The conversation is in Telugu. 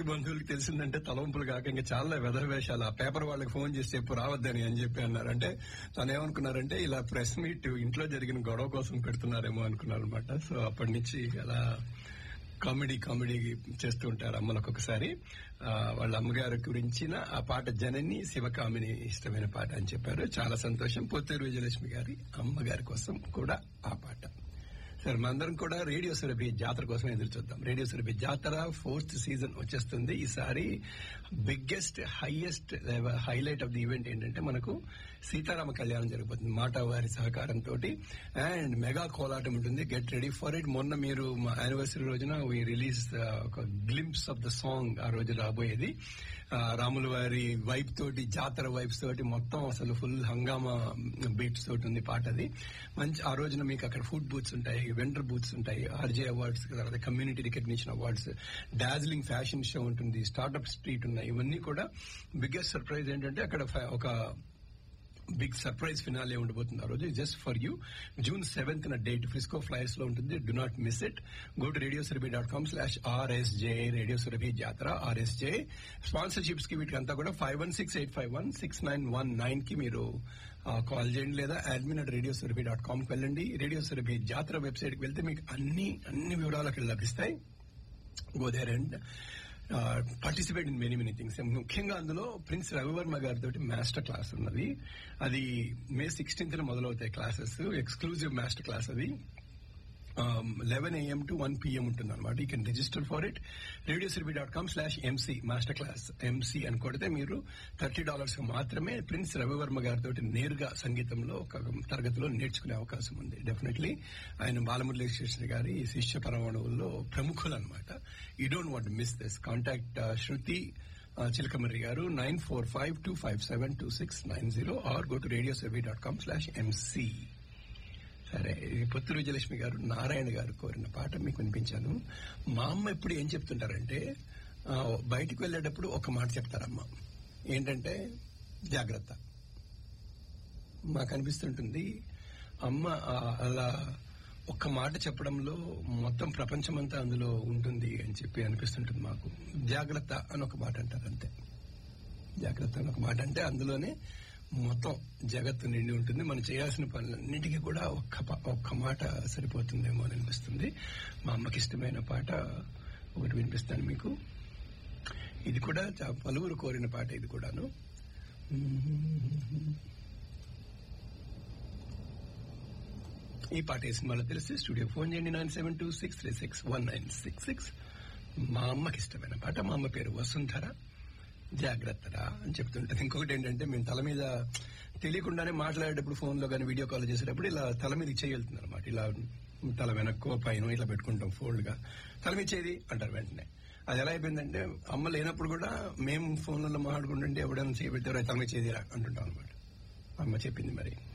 బంధువులకి తెలిసిందంటే తలంపులు కాక ఇంకా చాలా వెదర్ వేషాలు ఆ పేపర్ వాళ్ళకి ఫోన్ చేసి చెప్పు రావద్దని అని చెప్పి అన్నారు అంటే తను ఏమనుకున్నారంటే ఇలా ప్రెస్ మీట్ ఇంట్లో జరిగిన గొడవ కోసం పెడుతున్నారేమో అనుకున్నారు అనమాట సో అప్పటి నుంచి అలా కామెడీ కామెడీ చేస్తూ ఉంటారు అమ్మలు ఒక్కొక్కసారి ఆ, వాళ్ళ అమ్మగారి గురించిన ఆ పాట జనని శివకామిని ఇష్టమైన పాట అని చెప్పారు చాలా సంతోషం పొత్తూరు విజయలక్ష్మి గారి అమ్మగారి కోసం కూడా ఆ పాట సరే మనందరం కూడా రేడియో సురభి జాతర కోసం ఎదురు చూద్దాం రేడియో సురభి జాతర ఫోర్త్ సీజన్ వచ్చేస్తుంది ఈసారి biggest highest highlight of the event ఏంటంటే మనకు సీతారామ కళ్యాణం జరగబోతుంది మాట వారి సహకారంతో అండ్ మెగా కోలాటం ఉంటుంది గెట్ రెడీ ఫర్ ఇట్ మొన్న మీరు మా యానివర్సరీ రోజున వీ రిలీజ్ ఒక గ్లింప్స్ ఆఫ్ ద సాంగ్ ఆ రోజు రాబోయేది ఆ, రాముల వారి వైబ్ తోటి జాతర వైబ్స్ తోటి మొత్తం అసలు ఫుల్ హంగామా బీట్స్ తోటి ఉంది పాట అది మంచి ఆ రోజున మీకు అక్కడ ఫుడ్ బూత్స్ ఉంటాయి వెండర్ బూత్స్ ఉంటాయి ఆర్జే అవార్డ్స్ తర్వాత community recognition awards Darjeeling fashion show ఉంటుంది స్టార్ట్అప్ స్ట్రీట్ ఉన్నాయి ఇవన్నీ కూడా బిగ్గెస్ట్ సర్ప్రైజ్ ఏంటంటే అక్కడ fa- ఒక బిగ్ సర్ప్రైజ్ ఫినాలే ఉండబోతుంది ఆ రోజు just for you June seventh నా డేట్ ఫ్రిస్కో ఫ్లైర్స్ లో ఉంటుంది do not miss it go to radio Surabhi dot com slash RSJ radio Surabhi జాతర ఆర్ఎస్జే స్పాన్సర్షిప్స్ కి వీటికి కూడా five one six eight five one six nine one nine కి మీరు కాల్ చేయండి లేదా admin at radio Surabhi dot com కి వెళ్ళండి రేడియో సురభి జాతర వెబ్సైట్ కి వెళ్తే మీకు అన్ని అన్ని వివరాలు అక్కడ లభిస్తాయి go there and participate in many many things ముఖ్యంగా అందులో ప్రిన్స్ రవివర్మ గారితో మాస్టర్ క్లాస్ ఉన్నది అది మే సిక్స్టీన్త్ మొదలవుతాయి క్లాసెస్ ఎక్స్క్లూజివ్ మాస్టర్ క్లాస్ అది eleven AM to one PM ఉంటుంది అనమాట you can register for it radio Surabhi dot com slash MC master class MC అని కొడితే మీరు థర్టీ డాలర్స్ మాత్రమే ప్రిన్స్ రవివర్మ గారితో నేరుగా సంగీతంలో ఒక తరగతిలో నేర్చుకునే అవకాశం ఉంది డెఫినెట్లీ ఆయన బాలమురళీకృష్ణ గారి శిష్య పరమాణువుల్లో ప్రముఖులు అనమాట you don't want miss this contact Shruti Chilakamarri garu nine four five two five seven two six nine zero or go to radio Surabhi dot com slash MC సరే ఇది పొత్తు విజయలక్ష్మి గారు నారాయణ గారు కోరిన పాట మీకు వినిపించాను మా అమ్మ ఎప్పుడు ఏం చెప్తుంటారంటే ఆ, బయటికి వెళ్ళేటప్పుడు ఒక మాట చెప్తారమ్మ ఏంటంటే జాగ్రత్త మాకు అనిపిస్తుంటుంది అమ్మ ఆ, అలా ఒక్క మాట చెప్పడంలో మొత్తం ప్రపంచమంతా అందులో ఉంటుంది అని చెప్పి అనిపిస్తుంటుంది మాకు జాగ్రత్త అని ఒక మాట అంటారు అంతే జాగ్రత్త అని ఒక మాట అంటే అందులోనే మొత్తం జగత్తు నిండి ఉంటుంది మనం చేయాల్సిన పనులన్నిటికీ కూడా ఒక్క ప- ఒక్క మాట సరిపోతుందేమో అని అనిపిస్తుంది మా అమ్మకి ఇష్టమైన పాట ఒకటి వినిపిస్తాను మీకు ఇది కూడా చా- పలువురు కోరిన పాట ఇది కూడాను ఈ పాట ఏ సినిమాలో తెలిస్తే స్టూడియో ఫోన్ చేయండి nine seven two six three six one nine six six మా అమ్మకి ఇష్టమైన పాట మా అమ్మ పేరు వసుంధర జాగ్రత్తరా అని చెప్తుంటది ఇంకొకటి ఏంటంటే మేము తల మీద తెలియకుండానే మాట్లాడేటప్పుడు ఫోన్ లో కానీ వీడియో కాల్ చేసేటప్పుడు ఇలా తల మీద చేయగలుగుతుంది అనమాట ఇలా తల వెనక్కో పైన ఇట్లా పెట్టుకుంటాం ఫోల్డ్ గా తల మీద చేది అంటారు వెంటనే అది ఎలా అయిపోయిందంటే అమ్మ లేనప్పుడు కూడా మేము ఫోన్లలో మాట్లాడుకుంటుంటే ఎవడైనా చేయబెట్టారో తల మీద చేదిరా అంటుంటాం అనమాట అమ్మ చెప్పింది మరి